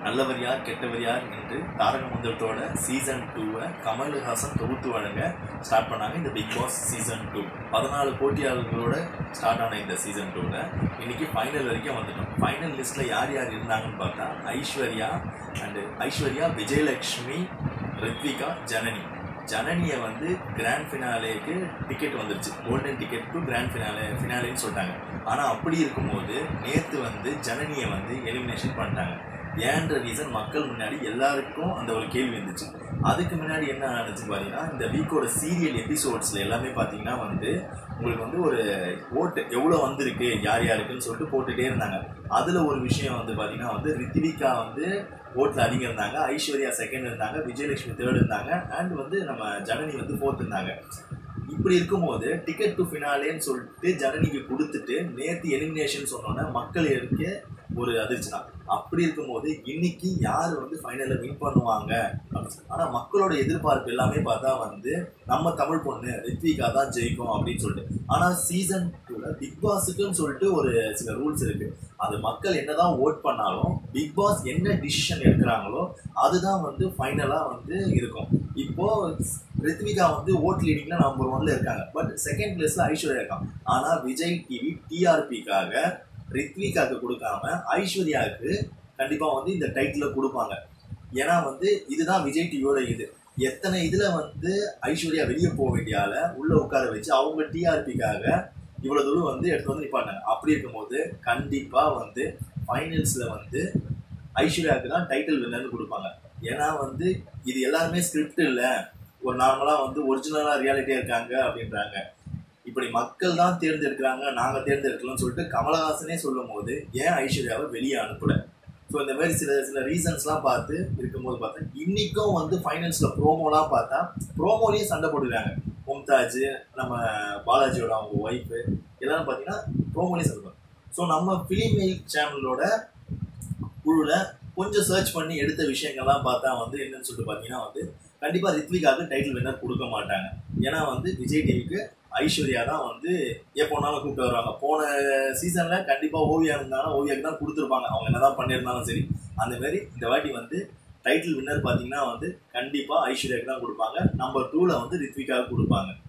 நல்லவர் யார் கெட்டவர் யார் என்று தாரக மந்திரத்தோட சீசன் டூவை கமல்ஹாசன் தொகுத்து வழங்க ஸ்டார்ட் பண்ணாங்க இந்த பிக் பாஸ் சீசன் டூ பதினாலு போட்டியாளர்களோட ஸ்டார்ட் ஆன இந்த சீசன் டூவில் இன்னைக்கு ஃபைனல் வரைக்கும் வந்துட்டோம் ஃபைனல் லிஸ்ட்டில் யார் யார் இருந்தாங்கன்னு பார்த்தா ஐஸ்வர்யா அண்டு ஐஸ்வர்யா விஜயலட்சுமி ரித்விகா ஜனனி ஜனனியை வந்து கிராண்ட் ஃபினாலேக்கு டிக்கெட் வந்துருச்சு golden ticket to grand finale ஃபினாலேன்னு சொல்லிட்டாங்க ஆனால் அப்படி இருக்கும்போது நேற்று வந்து ஜனனியை வந்து எலிமினேஷன் பண்ணிட்டாங்க ஏன்ற ரீசன் மக்கள் முன்னாடி எல்லாருக்கும் அந்த ஒரு கேள்வி இருந்துச்சு அதுக்கு முன்னாடி என்ன ஆனிச்சுன்னு பார்த்தீங்கன்னா இந்த வீக்கோட சீரியல் எபிசோட்ஸில் எல்லாமே பார்த்தீங்கன்னா வந்து உங்களுக்கு வந்து ஒரு ஓட்டு எவ்வளோ வந்திருக்கு யார் யாருக்குன்னு சொல்லிட்டு போட்டுகிட்டே இருந்தாங்க அதில் ஒரு விஷயம் வந்து பார்த்தீங்கன்னா வந்து ரித்விகா வந்து ஓட்டில் அதிகம் இருந்தாங்க ஐஸ்வர்யா செகண்ட் இருந்தாங்க விஜயலட்சுமி தேர்ட் இருந்தாங்க அண்ட் வந்து நம்ம ஜனனி வந்து ஃபோர்த் இருந்தாங்க இப்படி இருக்கும்போது டிக்கெட் டு ஃபினாலேன்னு சொல்லிட்டு ஜனனிக்கு கொடுத்துட்டு நேற்று எலிமினேஷன் சொன்னோன்னே மக்கள் இருக்க ஒரு அதிர்ச்சி தான் அப்படி இருக்கும்போது இன்னைக்கு யார் வந்து ஃபைனலில் வின் பண்ணுவாங்க ஆனால் மக்களோட எதிர்பார்ப்பு எல்லாமே பார்த்தா வந்து நம்ம தமிழ் பொண்ணு ரித்விகா தான் ஜெயிக்கும் அப்படின்னு சொல்லிட்டு ஆனால் சீசன் டூவில் பிக் பாஸுக்குன்னு சொல்லிட்டு ஒரு சில ரூல்ஸ் இருக்கு அது மக்கள் என்னதான் ஓட் பண்ணாலும் பிக் பாஸ் என்ன டிசிஷன் எடுக்கிறாங்களோ அதுதான் வந்து ஃபைனலாக வந்து இருக்கும் இப்போ ரித்விகா வந்து ஓட் லீடிங்ல நம்பர் ஒன்ல இருக்காங்க பட் செகண்ட் பிளேஸ்ல ஐஸ்வர்யா இருக்காங்க ஆனா விஜய் டிவி டிஆர்பிக்காக ரித்விகாக்கு கொடுக்காம ஐஸ்வர்யாவுக்கு கண்டிப்பா வந்து இந்த டைட்டில் கொடுப்பாங்க ஏன்னா வந்து இதுதான் விஜய் டிவியோட இது எத்தனை இதுல வந்து ஐஸ்வர்யா வெளியே போக வேண்டிய ஆளை உள்ள உட்கார வச்சு அவங்க டிஆர்பிக்காக இவ்வளவு தூரம் வந்து எடுத்து வந்து நிப்பாட்டாங்க அப்படி இருக்கும்போது கண்டிப்பா வந்து ஃபைனல்ஸ்ல வந்து ஐஸ்வர்யாவுக்கு தான் டைட்டில் வின்னர்னு கொடுப்பாங்க ஏன்னா வந்து இது எல்லாருமே ஸ்கிரிப்ட் இல்லை ஒரு நார்மலாக வந்து ஒரிஜினலாக ரியாலிட்டியாக இருக்காங்க அப்படின்றாங்க இப்படி மக்கள் தான் தேர்ந்தெடுக்கிறாங்க நாங்கள் தேர்ந்தெடுக்கலாம்னு சொல்லிட்டு கமலஹாசனே சொல்லும் போது ஏன் ஐஸ்வர்யாவை வெளியே அனுப்பல ஸோ இந்த மாதிரி சில சில ரீசன்ஸ்லாம் பார்த்து இருக்கும்போது பார்த்தா இன்னைக்கும் வந்து ஃபைனல்ஸில் ப்ரோமோலாம் பார்த்தா ப்ரோமோலேயே சண்டை போட்டுருக்காங்க மும்தாஜ் நம்ம பாலாஜியோட அவங்க ஒய்ஃபு எல்லாரும் பார்த்தீங்கன்னா ப்ரோமோலேயே சண்டை ஸோ நம்ம ஃபிலிம் சேனலோட குழுவில் கொஞ்சம் சர்ச் பண்ணி எடுத்த விஷயங்கள்லாம் பார்த்தா வந்து என்னன்னு சொல்லிட்டு பார்த்தீங்கன்னா வந்து கண்டிப்பாக ரித்விகாவுக்கு டைட்டில் வின்னர் கொடுக்க மாட்டாங்க ஏன்னா வந்து விஜய் டிவிக்கு ஐஸ்வர்யா தான் வந்து எப்போனாலும் கூப்பிட்டு வருவாங்க போன சீசனில் கண்டிப்பாக ஓவியா இருந்தாலும் ஓவியாக்கு தான் கொடுத்துருப்பாங்க அவங்க என்ன தான் பண்ணியிருந்தாலும் சரி அந்த மாதிரி இந்த வாட்டி வந்து டைட்டில் வின்னர் பார்த்தீங்கன்னா வந்து கண்டிப்பாக ஐஸ்வர்யாவுக்கு தான் கொடுப்பாங்க நம்பர் டூவில் வந்து ரித்விகாவுக்கு கொடுப்பாங்க